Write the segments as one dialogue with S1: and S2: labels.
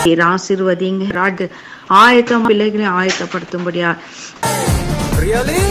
S1: நீர் ஆசீர்வதிங்க ராஜ ஆயத்தம் பிள்ளைகளை ஆயத்தப்படுத்தும்படியா
S2: Really?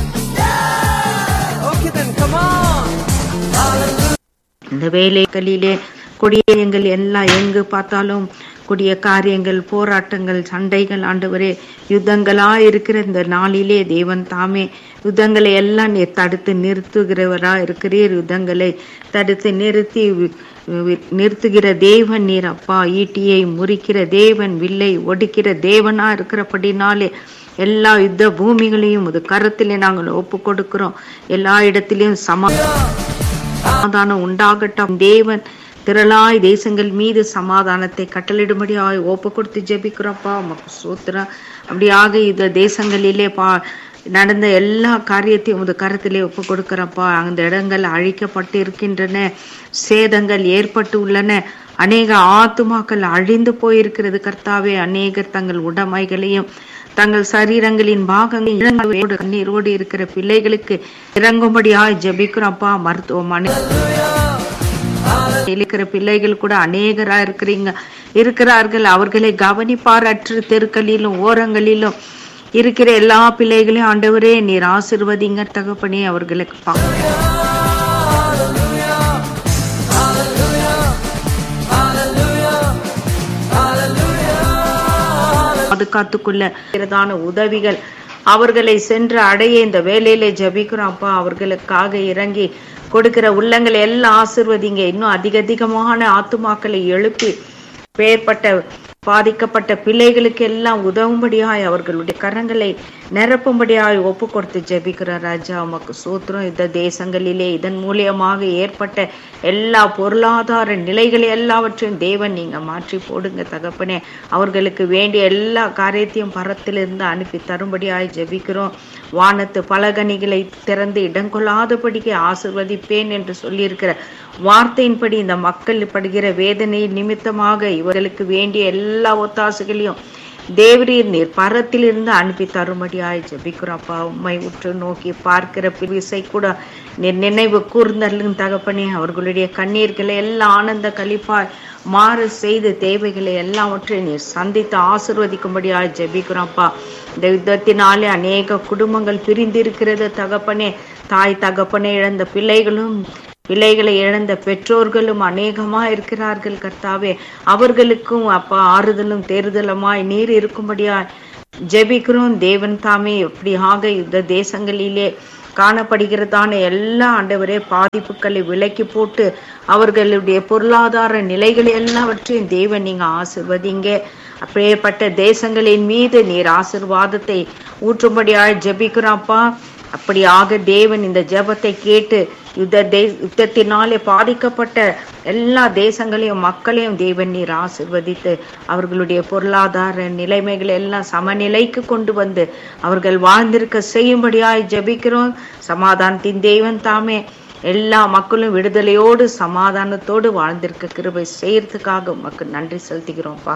S2: Okay then, come on.
S1: இந்த வேலைகளிலே கொடியங்கள் எல்லாம் எங்கு பார்த்தாலும் கொடிய காரியங்கள் போராட்டங்கள் சண்டைகள் ஆண்டவரே யுத்தங்களா இருக்கிற இந்த நாளிலே தேவன் தாமே யுத்தங்களை எல்லாம் நீர் தடுத்து நிறுத்துகிறவரா இருக்கிறீர் யுத்தங்களை தடுத்து நிறுத்தி வி- வி- நிறுத்துகிற தேவன் நீர் அப்பா ஈட்டியை முறிக்கிற தேவன் வில்லை ஒடுக்கிற தேவனா இருக்கிறபடினாலே எல்லா யுத்த பூமிகளையும் ஒரு கரத்திலே நாங்கள் ஒப்பு கொடுக்கிறோம் எல்லா இடத்திலையும் சமா சமாதானம் உண்டாகட்டும் தேவன் திரளாய் தேசங்கள் மீது சமாதானத்தை கட்டளிடும்படியாய் ஒப்பு கொடுத்து ஜெபிக்கிறோம்ப்பா உமக்கு சூத்திரம் அப்படியாக இந்த தேசங்களிலே பா நடந்த எல்லா காரியத்தையும் உமது கருத்திலே ஒப்பு கொடுக்கிறப்பா அந்த இடங்கள் அழிக்கப்பட்டு இருக்கின்றன சேதங்கள் ஏற்பட்டு உள்ளன அநேக ஆத்துமாக்கள் அழிந்து போயிருக்கிறது கர்த்தாவே அநேகர் தங்கள் உடைமைகளையும் தங்கள் சரீரங்களின் பாகங்கள் இழந்தோடு கண்ணீரோடு இருக்கிற பிள்ளைகளுக்கு இறங்கும்படியாய் ஜெபிக்கிறோம்ப்பா மருத்துவமனை இருக்கிற பிள்ளைகள் கூட அநேகரா இருக்கிறீங்க இருக்கிறார்கள் அவர்களை கவனிப்பார் அற்று தெருக்களிலும் ஓரங்களிலும் இருக்கிற எல்லா பிள்ளைகளையும் ஆண்டவரே நீர் ஆசிர்வதிங்க தகப்பனே அவர்களுக்கு பா- பாதுகாத்துக்குள்ள இருக்கிறதான உதவிகள் அவர்களை சென்று அடைய இந்த வேலையில ஜெபிக்கிறோம் அப்பா அவர்களுக்காக இறங்கி கொடுக்கிற உள்ளங்களை எல்லாம் ஆசிர்வதிங்க இன்னும் அதிக அதிகமான ஆத்துமாக்களை எழுப்பி பேர்பட்ட பாதிக்கப்பட்ட பிள்ளைகளுக்கு எல்லாம் உதவும்படியாய் அவர்களுடைய கரங்களை நிரப்பும்படியாய் ஒப்பு கொடுத்து ஜெபிக்கிற ராஜா உமக்கு சூத்திரம் இந்த தேசங்களிலே இதன் மூலியமாக ஏற்பட்ட எல்லா பொருளாதார நிலைகளை எல்லாவற்றையும் தேவன் நீங்க மாற்றி போடுங்க தகப்பனே அவர்களுக்கு வேண்டிய எல்லா காரியத்தையும் பரத்திலிருந்து அனுப்பி தரும்படியாய் ஜெபிக்கிறோம் வானத்து பலகனிகளை திறந்து இடங்கொள்ளாதபடிக்கு ஆசிர்வதிப்பேன் என்று சொல்லியிருக்கிற வார்த்தையின்படி இந்த மக்கள் படுகிற வேதனை நிமித்தமாக இவர்களுக்கு வேண்டிய எல்லா ஒத்தாசைகளையும் தேவரீர் நீர் பரத்திலிருந்து அனுப்பி தரும்படியாய் ஜெபிக்கிறோம்ப்பா உம்மை உற்று நோக்கி பார்க்கிற விசை கூட நீர் நினைவு கூர்ந்தருளும் தகப்பனே அவர்களுடைய கண்ணீர்களை எல்லாம் ஆனந்த கழிப்பாய் மாறு செய்து தேவைகளை எல்லாவற்றையும் நீர் சந்தித்து ஆசிர்வதிக்கும்படியாய் ஜெபிக்கிறோம்ப்பா இந்த யுத்தத்தினாலே அநேக குடும்பங்கள் பிரிந்திருக்கிறது தகப்பனே தாய் தகப்பனே இழந்த பிள்ளைகளும் பிள்ளைகளை இழந்த பெற்றோர்களும் அநேகமா இருக்கிறார்கள் கர்த்தாவே அவர்களுக்கும் அப்பா ஆறுதலும் தேறுதலுமாய் நீர் இருக்கும்படியாய் ஜெபிக்கிறோம் தேவன் தாமே எப்படியாக இந்த தேசங்களிலே காணப்படுகிறதான எல்லா ஆண்டவரே பாதிப்புகளை விலக்கி போட்டு அவர்களுடைய பொருளாதார நிலைகள் எல்லாவற்றையும் தேவன் நீங்க ஆசிர்வதிங்க அப்படியேப்பட்ட தேசங்களின் மீது நீர் ஆசிர்வாதத்தை ஊற்றும்படியாய் ஜெபிக்கிறோம்ப்பா அப்படியாக தேவன் இந்த ஜெபத்தை கேட்டு யுத்த தே யுத்தத்தினாலே பாதிக்கப்பட்ட எல்லா தேசங்களையும் மக்களையும் தேவன் நீர் ஆசிர்வதித்து அவர்களுடைய பொருளாதார நிலைமைகளை எல்லாம் சமநிலைக்கு கொண்டு வந்து அவர்கள் வாழ்ந்திருக்க செய்யும்படியாய் ஜெபிக்கிறோம் சமாதானத்தின் தேவன் தாமே எல்லா மக்களும் விடுதலையோடு சமாதானத்தோடு வாழ்ந்திருக்க கிருபை செய்யறதுக்காக உமக்கு நன்றி செலுத்துகிறோம்ப்பா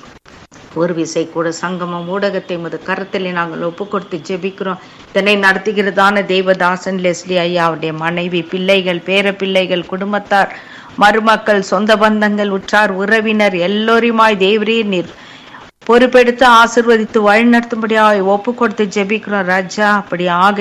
S1: ஒரு விசை கூட சங்கமம் ஊடகத்தை முத கருத்திலே நாங்கள் ஒப்பு கொடுத்து ஜெபிக்கிறோம் இதனை நடத்துகிறதான தேவதாசன் லெஸ்லி ஐயா அவருடைய மனைவி பிள்ளைகள் பேர பிள்ளைகள் குடும்பத்தார் மருமக்கள் சொந்த பந்தங்கள் உற்றார் உறவினர் எல்லோருமாய் தேவரீர் நீர் பொறுப்பெடுத்து ஆசிர்வதித்து வழிநடத்தும்படியாய் ஒப்பு கொடுத்து ஜெபிக்கிறோம் ராஜா அப்படி ஆக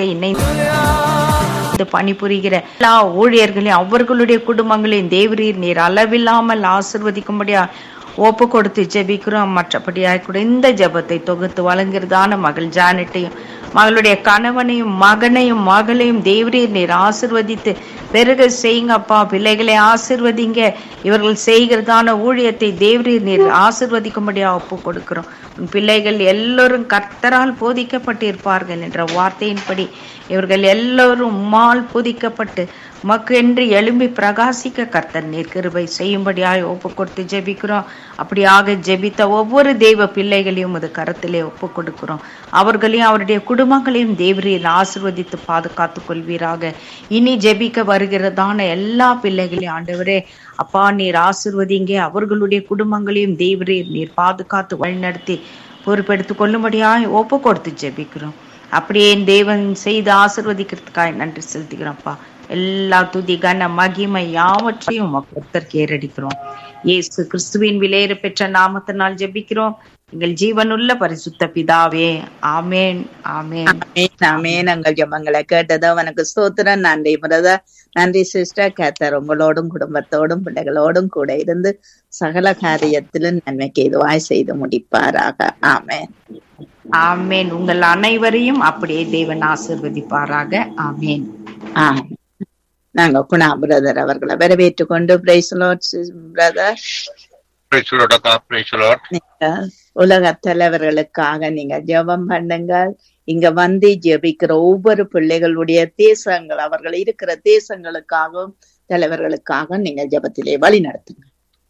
S1: இணைந்து பணிபுரிகிற எல்லா ஊழியர்களையும் அவர்களுடைய குடும்பங்களையும் தேவரீர் நீர் அளவில்லாமல் ஆசிர்வதிக்கும்படியா ஒப்பு கொடுத்து ஜெபிக்கிறோம் மற்றபடியாய் கூட இந்த ஜெபத்தை தொகுத்து வழங்குறதான மகள் ஜானட்டையும் மகளுடைய கணவனையும் மகனையும் மகளையும் தேவரீர் நீர் ஆசிர்வதித்து பெருக செய்யுங்க அப்பா பிள்ளைகளை ஆசிர்வதிங்க இவர்கள் செய்கிறதான ஊழியத்தை தேவரீர் நீர் ஆசிர்வதிக்கும்படியா ஒப்பு கொடுக்கிறோம் உன் பிள்ளைகள் எல்லோரும் கர்த்தரால் போதிக்கப்பட்டிருப்பார்கள் என்ற வார்த்தையின்படி இவர்கள் எல்லோரும் உம்மால் போதிக்கப்பட்டு உமக்கு என்று எழும்பி பிரகாசிக்க கர்த்தர் நீர் கிருபை செய்யும்படியாய் ஒப்பு கொடுத்து ஜெபிக்கிறோம் அப்படியாக ஜெபித்த ஒவ்வொரு தெய்வ பிள்ளைகளையும் அது கரத்திலே ஒப்பு கொடுக்கிறோம் அவர்களையும் அவருடைய குடும்பங்களையும் தேவரில் ஆசிர்வதித்து பாதுகாத்துக் கொள்வீராக இனி ஜெபிக்க வருகிறதான எல்லா பிள்ளைகளையும் ஆண்டவரே அப்பா நீர் ஆசிர்வதிங்க அவர்களுடைய குடும்பங்களையும் தேவரீர் நீர் பாதுகாத்து வழிநடத்தி பொறுப்பெடுத்துக் கொள்ளும்படியாய் ஒப்பு கொடுத்து ஜெபிக்கிறோம் அப்படியே என் தேவன் செய்து ஆசிர்வதிக்கிறதுக்காக நன்றி செலுத்துகிறோம்ப்பா எல்லா துதி கன மகிமை யாவற்றையும் உமக்கு கர்த்தருக்கு ஏறடிக்கிறோம் இயேசு கிறிஸ்துவின் விலையேற பெற்ற நாமத்தினால் ஜெபிக்கிறோம் எங்கள் ஜீவனுள்ள பரிசுத்த பிதாவே ஆமேன் ஆமேன்
S3: ஆமென், ஆமென். எங்கள் ஜெபங்களை கேட்டது அவனுக்கு ஸ்தோத்திரம் நன்றி பிரதர் நன்றி சிஸ்டர் கேத்தர் உங்களோடும் குடும்பத்தோடும் பிள்ளைகளோடும் கூட இருந்து சகல காரியத்திலும் நன்மைக்கு இதுவாய் செய்து முடிப்பாராக ஆமென்
S1: ஆமேன் உங்கள் அனைவரையும் அப்படியே தேவன் ஆசிர்வதிப்பாராக ஆமேன்
S3: ஆமென். நாங்க குணா பிரதர் அவர்களை வரவேற்று கொண்டு praise brother
S4: Praise the Lord, அக்கா. Praise the Lord.
S3: நீங்க உலக தலைவர்களுக்காக நீங்க ஜெபம் பண்ணுங்க இங்க வந்து ஜெபிக்கிற ஒவ்வொரு பிள்ளைகளுடைய தேசங்கள் அவர்கள் இருக்கிற தேசங்களுக்காகவும் தலைவர்களுக்காக நீங்க ஜெபத்திலே வழி நடத்துங்க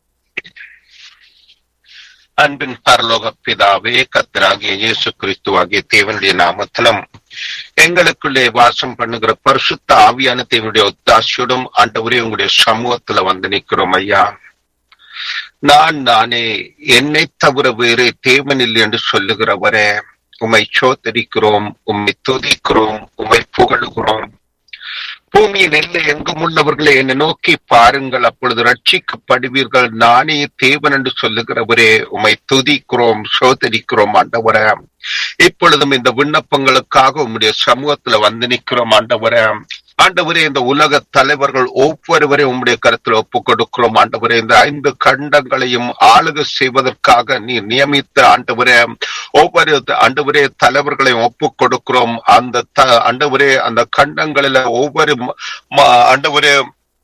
S4: அன்பின் பரலோக பிதாவே கத்தராகிய இயேசு கிறிஸ்துவாகிய தேவனுடைய நாமத்திலும் எங்களுக்குள்ளே வாசம் பண்ணுகிற பரிசுத்த ஆவியான தேவனுடைய ஒத்தாசியோடும் ஆண்டவரே உங்களுடைய சமூகத்துல வந்து நிற்கிறோம் ஐயா நான் நானே என்னை தவிர வேறு தேவன் இல்லை என்று சொல்லுகிறவரே உம்மை சோதரிக்கிறோம் உம்மை துதிக்கிறோம் உம்மை புகழுகிறோம் பூமியின் எல்லை எங்கும் உள்ளவர்களை என்னை நோக்கி பாருங்கள் அப்பொழுது ரட்சிக்கப்படுவீர்கள் நானே தேவன் என்று சொல்லுகிறவரே உம்மை துதிக்கிறோம் சோதரிக்கிறோம் ஆண்டவரே இப்பொழுதும் இந்த விண்ணப்பங்களுக்காக உம்முடைய சமூகத்துல வந்து நிற்கிறோம் ஆண்டவரே ஆண்டவரே இந்த உலக தலைவர்கள் ஒவ்வொருவரையும் உம்முடைய கருத்துல ஒப்பு கொடுக்கிறோம் ஆண்டவரே இந்த ஐந்து கண்டங்களையும் ஆளுகை செய்வதற்காக நீ நியமித்த ஆண்டவரே ஒவ்வொரு ஆண்டவரே தலைவர்களையும் ஒப்பு கொடுக்கிறோம் அந்த த- ஆண்டவரே அந்த கண்டங்களில ஒவ்வொரு ம- ம- ஆண்டவரே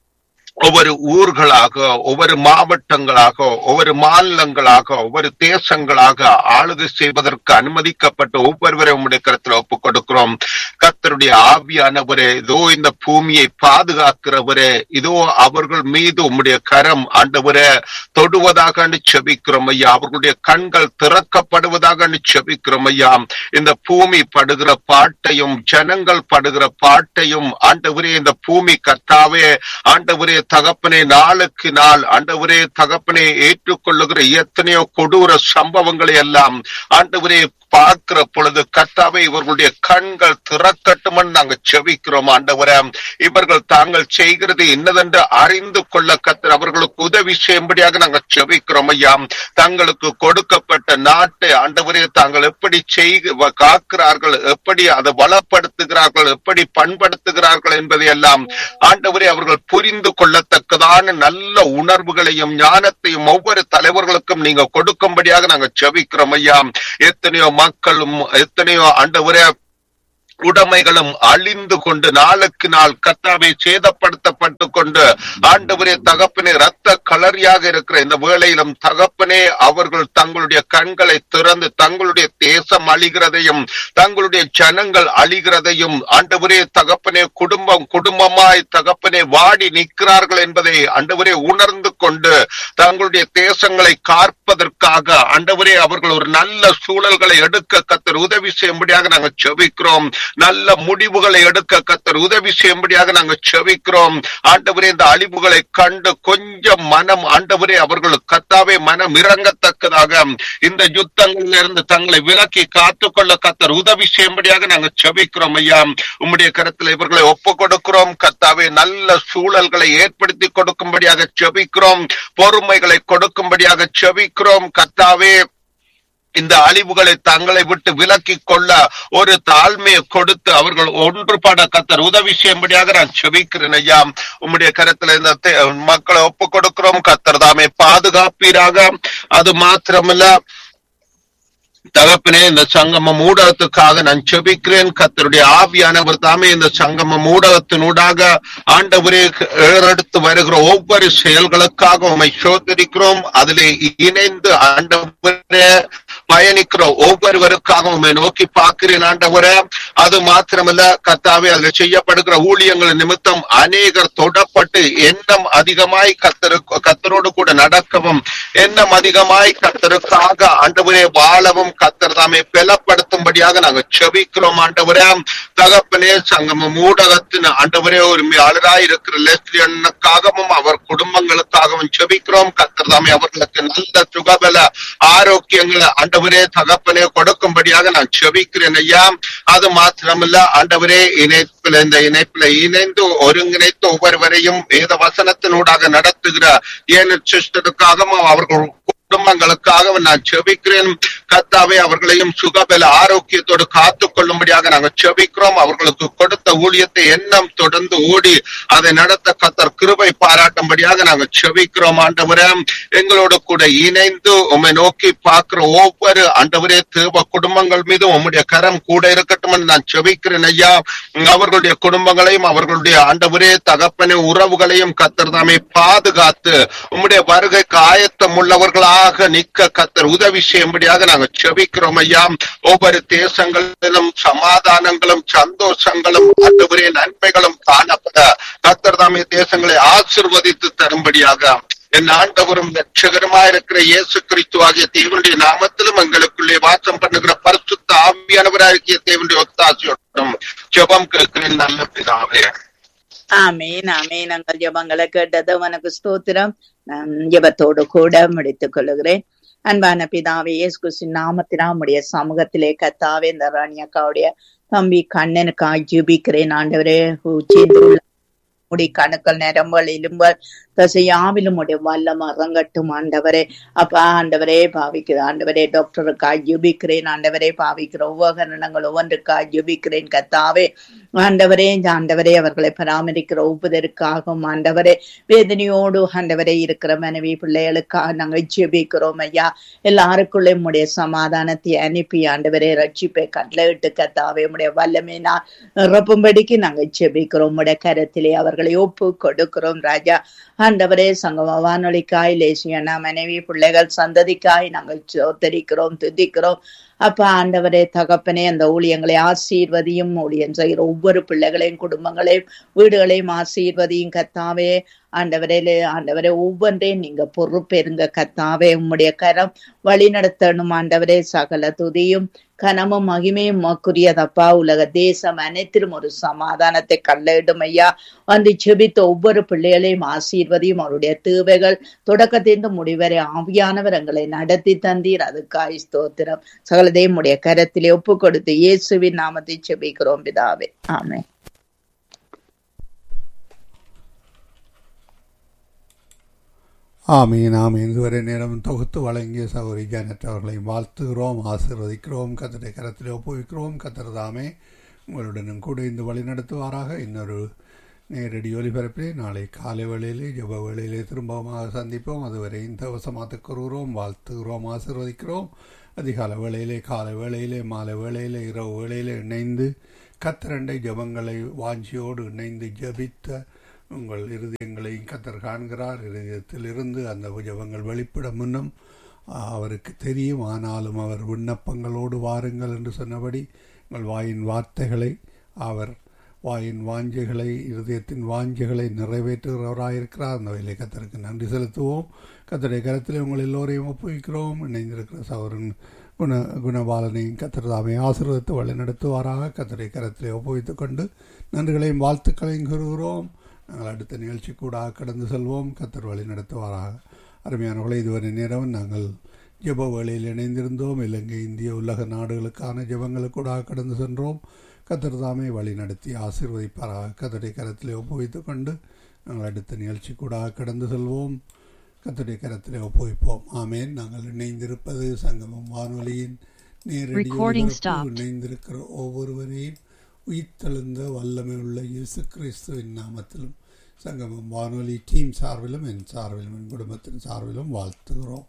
S4: ஒவ்வொரு ஊர்களாக ஒவ்வொரு மாவட்டங்களாக ஒவ்வொரு மாநிலங்களாக ஒவ்வொரு தேசங்களாக ஆளுகை செய்வதற்கு அனுமதிக்கப்பட்ட ஒவ்வொருவரை உம்முடைய கருத்துல ஒப்புக் கொடுக்கிறோம் கர்த்தருடைய ஆவியானவரே இதோ இந்த பூமியை பாதுகாக்கிறவரே இதோ அவர்கள் மீது உம்முடைய கரம் ஆண்டவரே தொடுவதாக செபிக்கிறோம் ஐயா அவர்களுடைய கண்கள் திறக்கப்படுவதாக செபிக்கிறோம் ஐயா இந்த பூமி படுகிற பாட்டையும் ஜனங்கள் படுகிற பாட்டையும் ஆண்டவரே இந்த பூமி கர்த்தாவே ஆண்டவரே தகப்பனே நாளுக்கு நாள் ஆண்டவரே தகப்பனே ஏற்றுக்கொள்ளுகிற எத்தனையோ கொடூர சம்பவங்களை எல்லாம் ஆண்டவரே பார்க்கிற பொழுது கர்த்தாவே இவர்களுடைய கண்கள் திறக்கட்டுமென்னு நாங்க செவிக்கிறோம் ஆண்டவரே இவர்கள் தாங்கள் செய்கிறது என்னதென்று அறிந்து கொள்ள கத்தர் அவர்களுக்கு உதவி செய்யும்படியாக நாங்க செவிக்கிறோம் ஐயா தங்களுக்கு கொடுக்கப்பட்ட நாட்டை ஆண்டவரே தாங்கள் எப்படி செய்க காக்கிறார்கள் எப்படி அதை வளப்படுத்துகிறார்கள் எப்படி பண்படுத்துகிறார்கள் என்பதை எல்லாம் ஆண்டவரே அவர்கள் புரிந்து கொள்ளத்தக்கதான நல்ல உணர்வுகளையும் ஞானத்தையும் ஒவ்வொரு தலைவர்களுக்கும் நீங்க கொடுக்கும்படியாக நாங்க செவிக்கிறோம் ஐயா எத்தனையோ மக்களும் எத்தனையோ ஆண்டவரே உடைமைகளும் அழிந்து கொண்டு நாளுக்கு நாள் கத்தாவை சேதப்படுத்தப்பட்டு கொண்டு ஆண்டவரே தகப்பனே ரத்த கலரியாக இருக்கிற இந்த வேளையிலும் தகப்பனே அவர்கள் தங்களுடைய கண்களை திறந்து தங்களுடைய தேசம் அழிகிறதையும் தங்களுடைய ஜனங்கள் அழிகிறதையும் ஆண்டவரே தகப்பனே குடும்பம் குடும்பமாய் தகப்பனே வாடி நிற்கிறார்கள் என்பதை ஆண்டவரே உணர்ந்து கொண்டு தங்களுடைய தேசங்களை காப்பதற்காக ஆண்டவரே அவர்கள் ஒரு நல்ல சூழல்களை எடுக்க கத்தர் உதவி செய்யும்படியாக நாங்கள் செபிக்கிறோம் நல்ல முடிவுகளை எடுக்க கத்தர் உதவி செய்யும்படியாக நாங்கள் செபிக்கிறோம் ஆண்டவரே இந்த அழிவுகளை கண்டு கொஞ்சம் மனம் ஆண்டவரே அவர்கள் கத்தாவே மனம் இறங்கத்தக்கதாக இந்த யுத்தங்களில் இருந்து தங்களை விலக்கி காத்துக்கொள்ள கத்தர் உதவி செய்யும்படியாக நாங்கள் செபிக்கிறோம் ஐயா உம்முடைய கருத்துல இவர்களை ஒப்பு கொடுக்கிறோம் கத்தாவே நல்ல சூழல்களை ஏற்படுத்தி கொடுக்கும்படியாக செபிக்கிறோம் பொறுமைகளை கொடுக்கும்படியாக செபிக்கிறோம் கத்தாவே இந்த அழிவுகளை தங்களை விட்டு விலக்கி கொள்ள ஒரு தாழ்மையை கொடுத்து அவர்கள் ஒன்றுபட கத்தர் உதவி செய்யும்படியாக நான் செபிக்கிறேன் ஐயா உம்முடைய கருத்துல இந்த தே- மக்களை ஒப்பு கொடுக்கிறோம் கத்தர் தாமே பாதுகாப்பீராக அது மாத்திரமல்ல தகப்பனே இந்த சங்கமம் ஊடகத்துக்காக நான் செபிக்கிறேன் கத்தருடைய ஆவியானவர் தாமே இந்த சங்கமம் ஊடகத்தினூடாக ஆண்டவரே ஏறெடுத்து வருகிற ஒவ்வொரு செயல்களுக்காக உண்மை சோதரிக்கிறோம் அதிலே இணைந்து ஆண்டவரே பயணிக்கிற ஒவ்வொருவருக்காக உண்மை நோக்கி பார்க்கிறேன் ஆண்டவரே அது மாத்திரமல்ல கத்தாவே அதில் செய்யப்படுகிற ஊழியங்கள் நிமித்தம் அநேகர் தொடப்பட்டு எண்ணம் அதிகமாய் கத்தரு கத்தரோடு கூட நடக்கவும் எண்ணம் அதிகமாய் கத்தருக்காக ஆண்டவரே வாழவும் கத்தர் தாமே பலப்படுத்தும்படியாக நாங்க செபிக்கிறோம் ஆண்டவரே தகப்பனே சங்கமம் ஊடகத்தின் ஆண்டவரே உரிமையாளராய் இருக்கிற லெஸ்லி அண்ணனுக்காகவும் அவர் குடும்பங்களுக்காகவும் செபிக்கிறோம் கத்தர் தாமே அவர்களுக்கு நல்ல சுகபல ஆரோக்கியங்களை ஆண்டவரே ஆண்டவரே தகப்பனே கொடுக்கும்படியாக நான் செபிக்கிறேன் ஐயா அது மாத்திரமல்ல ஆண்டவரே இணைப்பில் இந்த இணைப்பில் இணைந்து ஒருங்கிணைத்து ஒவ்வொருவரையும் வேத வசனத்தினூடாக நடத்துகிற ஏன சிஸ்டருக்காகவும் அவர்கள் குடும்பங்களுக்காக நான் செபிக்கிறேன் கத்தாவே அவர்களையும் சுகபல ஆரோக்கியத்தோடு காத்துக் கொள்ளும்படியாக நாங்கள் செபிக்கிறோம் அவர்களுக்கு கொடுத்த ஊழியத்தை எண்ணம் தொடர்ந்து ஓடி அதை நடத்த கத்தர் கிருபை பாராட்டும்படியாக நாங்கள் செபிக்கிறோம் ஆண்டவரே எங்களோடு கூட இணைந்து உம்மை நோக்கி பார்க்கிற ஒவ்வொரு ஆண்டவரே தேவ குடும்பங்கள் மீது உம்முடைய கரம் கூட இருக்கட்டும் என்று நான் செபிக்கிறேன் ஐயா அவர்களுடைய குடும்பங்களையும் அவர்களுடைய ஆண்டவரே தகப்பனை உறவுகளையும் கத்தர் தாமே பாதுகாத்து உம்முடைய வருகைக்கு ஆயத்தம் உள்ளவர்களாக நிற்க கத்தர் உதவி செய்யும்படியாக நாங்கள் செபிக்கிறோம் ஐயா ஒவ்வொரு தேசங்களிலும் சமாதானங்களும் சந்தோஷங்களும் ஆண்டவரே நன்மைகளும் காணப்பட கத்தர் தாமே தேசங்களை ஆசிர்வதித்து தரும்படியாக என் ஆண்டவரும் ரட்சகருமா இருக்கிற இயேசு கிறிஸ்து ஆகிய தேவனுடைய நாமத்திலும் எங்களுக்குள்ளே வாசம் பண்ணுகிற பரிசுத்த ஆவியானவராகிய தேவனுடைய ஒத்தாசையோடும் ஜெபம் கேட்கிறேன் நல்ல பிதாவே
S3: ஆமீன் ஆமீன் நாங்கள் ஜபங்களை கேட்டது உனக்கு ஸ்தோத்திரம் நான் ஜபத்தோடு கூட முடித்துக் கொள்ளுகிறேன் அன்பான பிதாவே இயேசு கிறிஸ்துவின் நாமத்தினா உடைய சமூகத்திலே கத்தாவே இந்த ராணி அக்காவுடைய தம்பி கண்ணனுக்காய் ஜெபிக்கிறேன் ஆண்டவரே உச்சிந்துள்ள முடி கணுக்கள் நிரம்பல் இலும்பல் தசையாவிலும் உடைய வல்லம் அரங்கட்டும் ஆண்டவரே அப்பா ஆண்டவரே பாவிக்கிறேன் ஆண்டவரே டாக்டருக்காய் ஜெபிக்கிறேன் ஆண்டவரே பாவிக்கிற உபகரணங்கள் ஒவ்வொன்றுக்காய் ஜெபிக்கிறேன் கத்தாவே ஆண்டவரே ஆண்டவரே அவர்களை பராமரிக்கிற ஒப்புதற்காகவும் ஆண்டவரே வேதனையோடு ஆண்டவரே இருக்கிற மனைவி பிள்ளைகளுக்காக நாங்கள் ஜெபிக்கிறோம் ஐயா எல்லாருக்குள்ளே உடைய சமாதானத்தை அனுப்பி ஆண்டவரே ரட்சிப்பை கட்டளையிட்டு கத்தாவே உடைய வல்லமை நான் நிரப்பும்படிக்கு நாங்கள் ஜெபிக்கிறோம் உடைய கரத்திலே அவர்களை ஒப்பு கொடுக்கிறோம் ராஜா ஆண்டவரே சங்கம வானொலிக்காய் லேசியனா மனைவி பிள்ளைகள் சந்ததிக்காய் நாங்கள் சோத்தரிக்கிறோம் துதிக்கிறோம் அப்ப ஆண்டவரே தகப்பனே அந்த ஊழியங்களை ஆசீர்வதியும் ஊழியம் செய்கிற ஒவ்வொரு பிள்ளைகளையும் குடும்பங்களையும் வீடுகளையும் ஆசீர்வதியும் கத்தாவே ஆண்டவரே ஆண்டவரே ஒவ்வொன்றையும் நீங்க பொறுப்பெருங்க கத்தாவே உம்முடைய கரம் வழி நடத்தணும் ஆண்டவரே சகல துதியும் கனமும் மகிமையும் மக்குரியதப்பா உலக தேசம் அனைத்திலும் ஒரு சமாதானத்தை கல்லிடும் ஐயா வந்து செபித்த ஒவ்வொரு பிள்ளைகளையும் ஆசீர்வதியும் அவருடைய தேவைகள் தொடக்கத்திலிருந்து முடிவரை ஆவியானவர் எங்களை நடத்தி தந்தீர் அதுக்காய் ஸ்தோத்திரம் சகலதையும் உடைய கரத்திலே ஒப்பு கொடுத்து இயேசுவின் நாமத்தை செபிக்கிறோம் பிதாவே ஆமே
S5: ஆமீன் ஆமீன் இதுவரை நேரம் தொகுத்து வழங்கிய சகோதரி ஜானட் அவர்களையும் வாழ்த்துகிறோம் ஆசீர்வதிக்கிறோம் கத்தரை கரத்திலே ஒப்புவிக்கிறோம் கத்தர் தாமே உங்களுடனும் கூட இந்த வழி நடத்துவாராக இன்னொரு நேரடி ஒலிபரப்பிலே நாளை காலை வேளையிலே ஜப வேளையிலே திரும்பமாக சந்திப்போம் அதுவரை இந்த வசமாத்து கூறுகிறோம் வாழ்த்துகிறோம் ஆசீர்வதிக்கிறோம் அதிகால வேளையிலே காலை வேளையிலே மாலை வேளையிலே இரவு வேளையிலே இணைந்து கத்தரண்டை ஜபங்களை வாஞ்சியோடு இணைந்து ஜபித்த உங்கள் இருதயங்களையும் கத்தர் காண்கிறார் இருதயத்தில் இருந்து அந்த ஜபங்கள் வெளிப்பட முன்னம் அவருக்கு தெரியும் ஆனாலும் அவர் விண்ணப்பங்களோடு வாருங்கள் என்று சொன்னபடி உங்கள் வாயின் வார்த்தைகளை அவர் வாயின் வாஞ்சைகளை இருதயத்தின் வாஞ்சைகளை நிறைவேற்றுகிறவராயிருக்கிறார் அந்த வேலை கத்தருக்கு நன்றி செலுத்துவோம் கத்தருடைய கரத்தில் உங்கள் எல்லோரையும் ஒப்புவிக்கிறோம் இணைந்திருக்கிற சவரன் குண குணபாலனையும் கத்தர் தாமை ஆசீர்வதித்து வழிநடத்துவாராக கத்தருடைய கரத்திலே ஒப்புவித்துக் கொண்டு நன்றிகளையும் வாழ்த்துக்களையும் கூறுகிறோம் நாங்கள் அடுத்த நிகழ்ச்சி கூட கடந்து செல்வோம் கத்தர் வழி நடத்துவாராக அருமையானவர்களை இதுவரை நேரம் நாங்கள் ஜெப வேளையில் இணைந்திருந்தோம் இலங்கை இந்திய உலக நாடுகளுக்கான ஜெபங்களுக்கூடாக கடந்து சென்றோம் கத்தர் தாமே வழி நடத்தி ஆசீர்வதிப்பாராக கத்தருடைய கரத்திலே ஒப்புவித்துக் கொண்டு நாங்கள் அடுத்த நிகழ்ச்சி கூட கடந்து செல்வோம் கத்தருடைய கரத்திலே ஒப்புவிப்போம் ஆமேன் நாங்கள் இணைந்திருப்பது சங்கமம் வானொலியின் நேரடி
S6: Recording
S5: ஒலிபரப்பு.
S6: stopped.
S5: இணைந்திருக்கிற ஒவ்வொருவரையும் உயிர்த்தெழுந்த வல்லமை உள்ள இயேசு கிறிஸ்துவின் நாமத்திலும் சங்கமம் வானொலி டீம் சார்பிலும் என் சார்பிலும் என் குடும்பத்தின் சார்பிலும் வாழ்த்துகிறோம்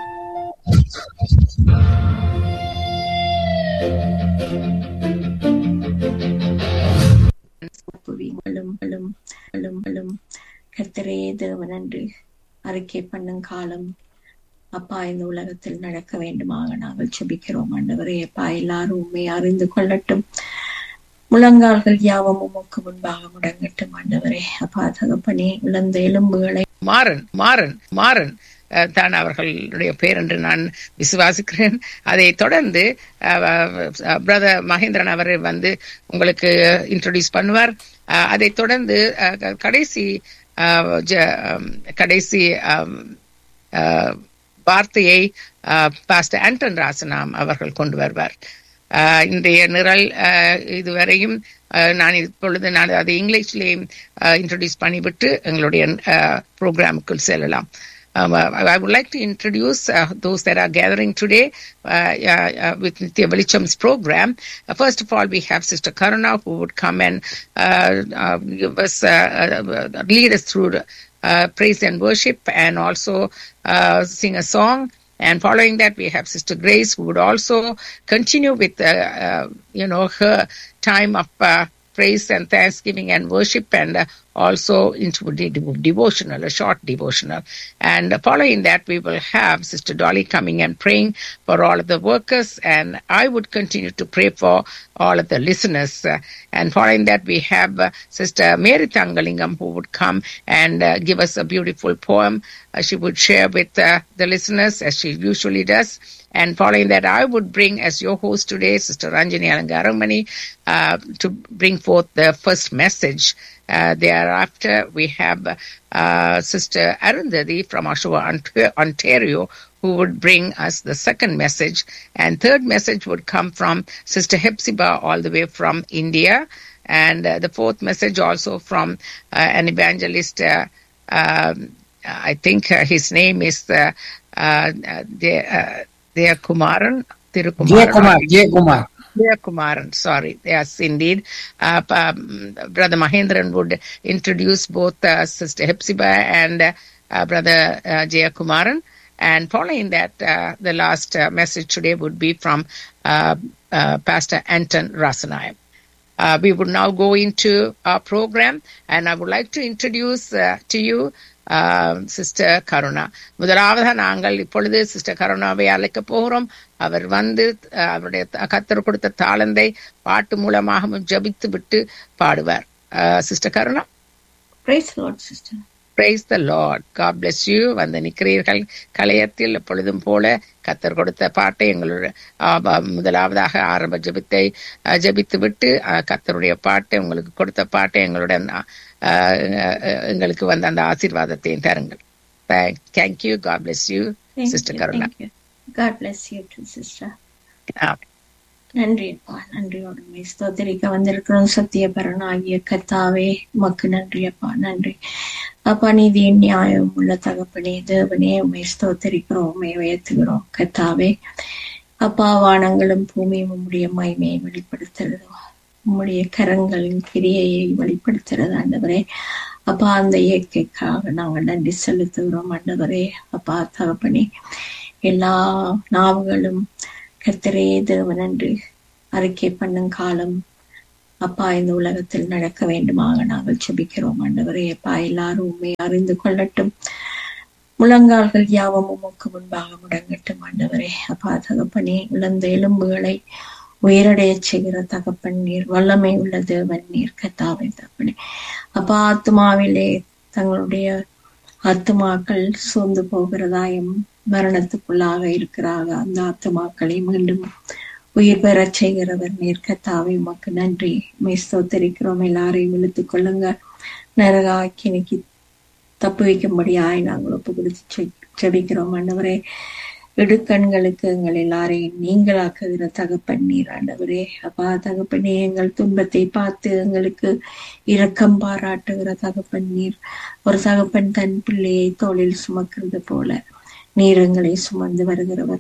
S7: புவிகளும் களும் களும் களும் கர்த்தரே தேவன் என்று அறிக்கை பண்ணும் காலம் அப்பா இந்த உலகத்தில் நடக்க வேண்டுமாக நாங்கள் செபிக்கிறோம் ஆண்டவரே அப்பா எல்லாரும் உண்மை அறிந்து கொள்ளட்டும் முழங்கால்கள் யாவும் உமக்கு முன்பாக முடங்கட்டும் ஆண்டவரே அப்பா தகப்பனே இழந்த எலும்புகளை
S8: மாறன் மாறன் மாறன் அஹ், தான் அவர்களுடைய பேர் என்று நான் விசுவாசிக்கிறேன் அதை தொடர்ந்து பிரதர் மகேந்திரன் அவர் வந்து உங்களுக்கு இன்ட்ரோடியூஸ் பண்ணுவார் அஹ், அதை தொடர்ந்து அஹ், க- கடைசி அஹ், ஜ- அம், கடைசி அம், அஹ், வார்த்தையை பாஸ்டர் ஆண்டன் ராசனாம் அவர்கள் கொண்டு வருவார் ஆஹ் இன்றைய நிரல் ஆஹ் இதுவரையும் ஆஹ் நான் இப்பொழுது நான் அதை இங்கிலீஷ்லேயே இன்ட்ரடியூஸ் பண்ணிவிட்டு எங்களுடைய ப்ரோக்ராமுக்குள் செல்லலாம் Um, uh, I would like to introduce uh, those that are gathering today uh, uh, uh, with Nitya Velicham's program. Uh, first of all, we have Sister Karuna who would come and uh, uh, give us, uh, uh, lead us through uh, praise and worship and also uh, sing a song. And following that, we have Sister Grace who would also continue with, uh, uh, you know, her time of uh, praise and thanksgiving and worship and uh, also into the devo- devotional, a short devotional. And following that, we will have Sister Dolly coming and praying for all of the workers. And I would continue to pray for all of the listeners. Uh, and following that, we have uh, Sister Mary Tangalingam who would come and uh, give us a beautiful poem. Uh, she would share with uh, the listeners as she usually does. And following that, I would bring as your host today, Sister Ranjani Alangaramani, uh, to bring forth the first message. Uh, thereafter, we have uh, Sister Arundhati from Oshawa, Ont- Ontario, who would bring us the second message. And third message would come from Sister Hepzibah all the way from India. And uh, the fourth message also from uh, an evangelist, uh, um, I think uh, his name is uh, uh, De- uh, Dea Kumaran. Tirukumaran.
S6: Jaykumar, Jaykumar.
S8: Dear Kumaran, sorry. Yes, indeed. Uh, um, Brother Mahendran would introduce both uh, Sister Hepzibah and uh, uh, Brother uh, Jaya Kumaran. And following that, uh, the last uh, message today would be from uh, uh, Pastor Anton Rasanayam. Uh, we would now go into our program, and I would like to introduce uh, to you sister Karuna முதலாவதாக நாங்கள் இப்பொழுது sister கருணாவை அழைக்க போகிறோம் அவர் வந்து அஹ், அவருடைய த- கத்தர் கொடுத்த தாளந்தை பாட்டு மூலமாகவும் ஜபித்து விட்டு பாடுவார் sister Karuna
S7: Praise the Lord, sister.
S8: Praise the lord God bless you வந்து நிற்கிறீர்கள் கலையத்தில் எப்பொழுதும் போல கத்தர் கொடுத்த பாட்டை எங்களுடைய ஆ, ப- முதலாவதாக ஆரம்ப ஜெபத்தை ஆ, ஜெபித்து விட்டு ஆ, கத்தருடைய பாட்டை உங்களுக்கு கொடுத்த பாட்டை எங்களுடன் ஆ, ஆ, எங்களுக்கு வந்து அந்த ஆசீர்வாதத்தையும் தருங்கள் thank you God bless you
S7: Thank
S8: sister
S7: you,
S8: Karuna
S7: thank you. God bless you too, sister.
S8: ஆ,
S7: நன்றி அப்பா நன்றியோடு உம்மை ஸ்தோத்திரிக்க வந்திருக்கிறோம் சத்தியபரன் ஆகிய கத்தாவே உமக்கு நன்றி அப்பா நன்றி அப்பா நீதியின் நியாயம் உள்ள தகப்பனே தேவனே உண்மை ஸ்தோத்திரிக்கிறோம் உண்மை உயர்த்துகிறோம் கத்தாவே அப்பா வானங்களும் பூமியும் உம்முடைய மகிமையை வெளிப்படுத்துறது உம்முடைய கரங்களின் கிரியையை வெளிப்படுத்துறது ஆண்டவரே அப்பா அந்த இயற்கைக்காக நாங்கள் நன்றி செலுத்துகிறோம் ஆண்டவரே அப்பா தகப்பனே எல்லா நாவுகளும் கர்த்தரே தேவன் என்று அறிக்கை பண்ணும் காலம் அப்பா இந்த உலகத்தில் நடக்க வேண்டுமாக நாங்கள் செபிக்கிறோம் ஆண்டவரே அப்பா எல்லாரும் உண்மை அறிந்து கொள்ளட்டும் முழங்கால்கள் யாவும் உமக்கு முன்பாக முடங்கட்டும் ஆண்டவரே அப்பா தகப்பனே இழந்த எலும்புகளை உயரடையச் செய்கிற தகப்பன் நீர் வல்லமை உள்ள தேவன் நீர் கத்தாவை தகப்பனே அப்பா ஆத்மாவிலே தங்களுடைய ஆத்துமாக்கள் சோர்ந்து போகிறதாயும் மரணத்துக்குள்ளாக இருக்கிறாங்க அந்த ஆத்துமாக்களை மீண்டும் உயிர் பெறச் செய்கிறவர் நீர் கத்தாவை உமக்கு நன்றி மெய் ஸ்தோத்தரிக்கிறோம் எல்லாரையும் இழுத்துக் கொள்ளுங்க நரகாக்கினிக்கு தப்பு வைக்கும்படியாய் நாங்கள் ஒப்பு கொடுத்து செபிக்கிறோம் ஆண்டவரே இடுக்கண்களுக்கு எங்கள் எல்லாரையும் நீங்களாக்குகிற தகப்பன் நீர் ஆண்டவரே அப்பா தகப்பனே எங்கள் துன்பத்தை பார்த்து எங்களுக்கு இரக்கம் பாராட்டுகிற தகப்பன் நீர் ஒரு தகப்பன் தன் பிள்ளையை தோளில் சுமக்கிறது போல நீர் எங்களை சுமந்து வருகிறவர்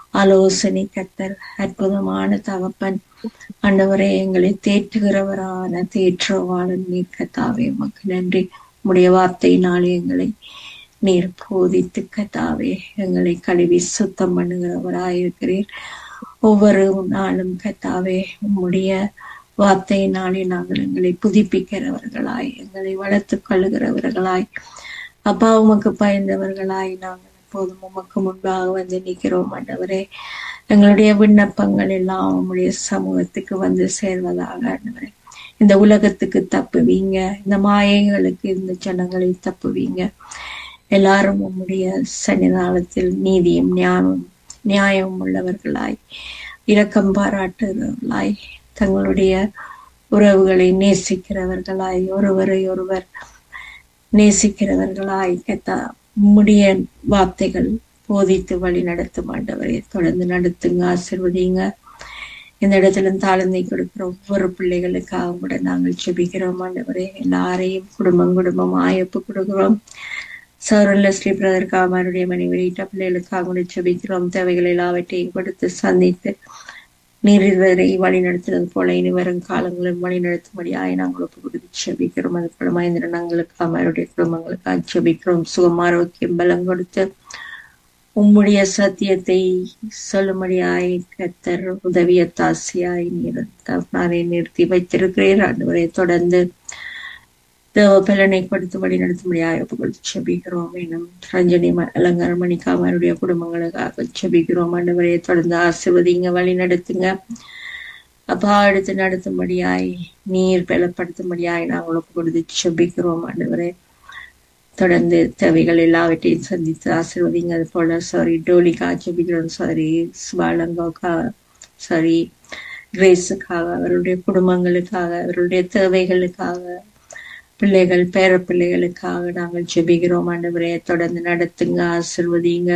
S7: ஆலோசனை கத்தர் அற்புதமான தகப்பன் ஆண்டவரே எங்களை தேற்றுகிறவரான தேற்றவாளன் நீர் கத்தாவே உமக்கு நன்றி உடைய வார்த்தையினாலே எங்களை நீர் போதித்து கத்தாவே எங்களை கழுவி சுத்தம் பண்ணுகிறவராயிருக்கிறீர் ஒவ்வொரு நாளும் கத்தாவே உம்முடைய வார்த்தையினாலே நாங்கள் எங்களை புதுப்பிக்கிறவர்களாய் எங்களை வளர்த்துக் கொள்ளுகிறவர்களாய் அப்பா உமக்கு பயந்தவர்களாய் நாங்கள் எப்போதும் உமக்கு முன்பாக வந்து நிற்கிறோம் ஆண்டவரே எங்களுடைய விண்ணப்பங்கள் எல்லாம் உம்முடைய சமூகத்துக்கு வந்து சேர்வதாக ஆண்டவரே இந்த உலகத்துக்கு தப்புவீங்க இந்த மாயைகளுக்கு இந்த ஜனங்களை தப்புவீங்க எல்லாரும் உம்முடைய சன்னிதானத்தில் நீதியும் ஞானம் நியாயம் உள்ளவர்களாய் இரக்கம் பாராட்டுகிறவர்களாய் தங்களுடைய உறவுகளை நேசிக்கிறவர்களாய் ஒருவரை ஒருவர் நேசிக்கிறவர்களாய் கத்தா உம்முடைய வார்த்தைகள் போதித்து வழி நடத்தும் ஆண்டவரே தொடர்ந்து நடத்துங்க ஆசிர்வதிங்க இந்த இடத்துல தாழ்ந்தை கொடுக்கிற ஒவ்வொரு பிள்ளைகளுக்காக கூட நாங்கள் செபிக்கிறோம் ஆண்டவரே எல்லாரையும் குடும்பம் குடும்பம் ஆயப்பு கொடுக்கிறோம் சௌரல்ல ஸ்ரீ பிரதற்காக அவருடைய மனைவி பிள்ளைகளுக்காக கூட செபிக்கிறோம் தேவைகள் எல்லாவற்றையும் கொடுத்து சந்தித்து நீரில் வரை வழி நடத்துறது போல இனி வரும் காலங்களும் வழி நடத்தும்படியாய் நாங்கள் ஒப்பு கொடுத்து செபிக்கிறோம் அது போல மகேந்திரனங்களுக்கு அவருடைய குடும்பங்களுக்காக செபிக்கிறோம் சுகம் ஆரோக்கியம் பலம் கொடுத்து உம்முடைய சத்தியத்தை சொல்லும்படியாய் கத்தர் உதவிய தாசியாய் நீர் நானே நிறுத்தி வைத்திருக்கிறேன் ஆண்டவரை தொடர்ந்து தேவ பலனை கொடுத்து வழி நடத்தும்படியாக ஒப்பு கொடுத்து செபிக்கிறோம் எனும் ரஞ்சனி ம- அலங்கார மணிக்காமருடைய குடும்பங்களுக்காக செபிக்கிறோம் ஆண்டவரை தொடர்ந்து ஆசிர்வதிங்க வழி நடத்துங்க அப்பா எடுத்து நடத்தும்படியாய் நீர் பலப்படுத்தும்படியாய் நாங்கள் ஒப்பு கொடுத்து செபிக்கிறோம் ஆண்டவரே தொடர்ந்து தேவைகள் எல்லாவற்றையும் சந்தித்து ஆசிர்வதிங்க அது போல சாரி டோலிக்கா ஜெபிக்கிறோம் சாரி சுபாலங்கோக்கா சாரி கிரேஸுக்காக அவருடைய குடும்பங்களுக்காக அவருடைய தேவைகளுக்காக பிள்ளைகள் பேர பிள்ளைகளுக்காக நாங்கள் ஜெபிக்கிறோம் ஆண்டவரே தொடர்ந்து நடத்துங்க ஆசிர்வதிங்க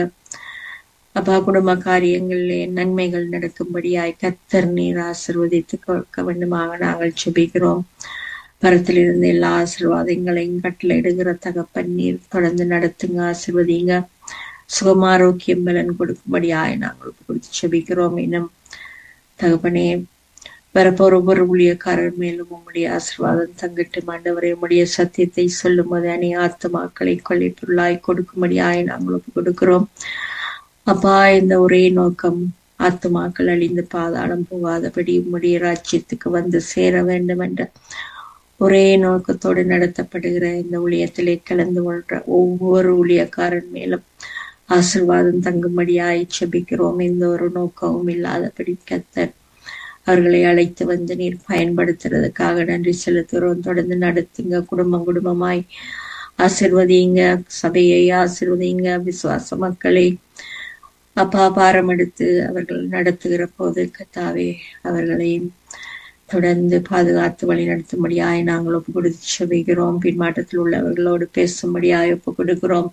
S7: அப்பா குடும்ப காரியங்களிலே நன்மைகள் நடக்கும்படியாய் கத்தர் நீர் ஆசிர்வதித்து கொடுக்க வேண்டுமாக நாங்கள் ஜெபிக்கிறோம் பரத்திலிருந்து எல்லா ஆசீர்வாதங்களையும் கட்டளையிடுகிற தகப்பன் நீர் தொடர்ந்து நடத்துங்க ஆசிர்வதிங்க சுகமாரோக்கியம் பலன் கொடுக்கும்படியாய் நாங்கள் கொடுத்து செபிக்கிறோம் இன்னும் தகப்பனே வரப்போற ஒவ்வொரு ஊழியக்காரர் மேலும் உம்முடைய ஆசீர்வாதம் தங்கட்டும் ஆண்டவரே உம்முடைய சத்தியத்தை சொல்லும் போது அணி ஆத்துமாக்களை கொள்ளை பொருளாய் கொடுக்கும்படியாய் நாங்கள் ஒப்புக் கொடுக்கிறோம் அப்பா இந்த ஒரே நோக்கம் ஆத்துமாக்கள் அழிந்து பாதாளம் போகாதபடி உம்முடைய ராஜ்யத்துக்கு வந்து சேர வேண்டும் என்ற ஒரே நோக்கத்தோடு நடத்தப்படுகிற இந்த ஊழியத்திலே கலந்து கொள்ற ஒவ்வொரு ஊழியக்காரன் மேலும் ஆசிர்வாதம் தங்கும்படியாய் செபிக்கிறோம் எந்த ஒரு நோக்கமும் இல்லாதபடி கத்தர் அவர்களை அழைத்து வந்து நீர் பயன்படுத்துறதுக்காக நன்றி செலுத்துகிறோம் தொடர்ந்து நடத்துங்க குடும்பம் குடும்பமாய் ஆசிர்வதிங்க சபையை ஆசிர்வதிங்க விசுவாச மக்களை அப்பா பாரம் எடுத்து அவர்கள் நடத்துகிற போது கத்தாவே அவர்களையும் தொடர்ந்து பாதுகாத்து வழி நடத்தும்படியாய் நாங்கள் ஒப்பு கொடுத்து செபிக்கிறோம் பின்மாற்றத்தில் உள்ளவர்களோடு பேசும்படியாய் ஒப்பு கொடுக்கிறோம்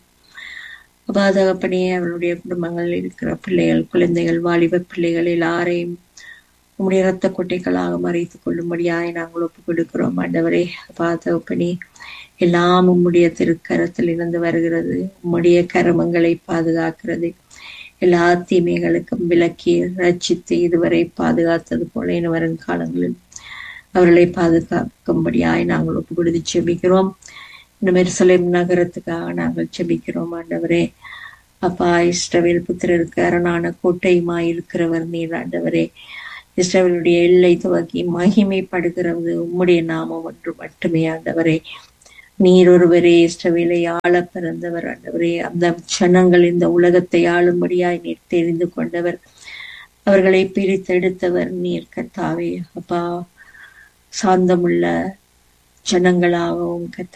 S7: பாதகப்படியே அவருடைய குடும்பங்கள் இருக்கிற பிள்ளைகள் குழந்தைகள் வாலிப பிள்ளைகள் எல்லாரையும் உம்முடைய இரத்த கொட்டைகளாக மறைத்துக் கொள்ளும்படியாய் நாங்கள் ஒப்பு கொடுக்கிறோம் ஆண்டவரே பாதகப்படி எல்லாம் உம்முடைய திருக்கரத்தில் இருந்து வருகிறது உம்முடைய கரமங்களை பாதுகாக்கிறது எல்லா தீமைகளுக்கும் விலக்கி ரட்சித்து இதுவரை பாதுகாத்தது போல இனி வரும் காலங்களில் அவர்களை பாதுகாக்கும்படியாய் நாங்கள் ஒப்பு கொடுத்து செபிக்கிறோம் இந்த மெருசலேம் நகரத்துக்காக நாங்கள் செபிக்கிறோம் ஆண்டவரே அப்பா இஸ்ரவேல் புத்திரருக்கு அரணான கோட்டையுமாய் இருக்கிறவர் நீர் ஆண்டவரே இஸ்ரவேலுடைய எல்லை துவக்கி மகிமைப்படுகிறது உம்முடைய நாமம் ஒன்று மட்டுமே ஆண்டவரே நீர் ஒருவரே இஸ்ரவேலை ஆள பிறந்தவர் ஆண்டவரே அந்த ஜனங்கள் இந்த உலகத்தை ஆளும்படியாய் நீர் தெரிந்து கொண்டவர் அவர்களை பிரித்தெடுத்தவர் நீர் கத்தாவே அப்பா சாந்தமுள்ள ஜனங்களாகவும் கத்த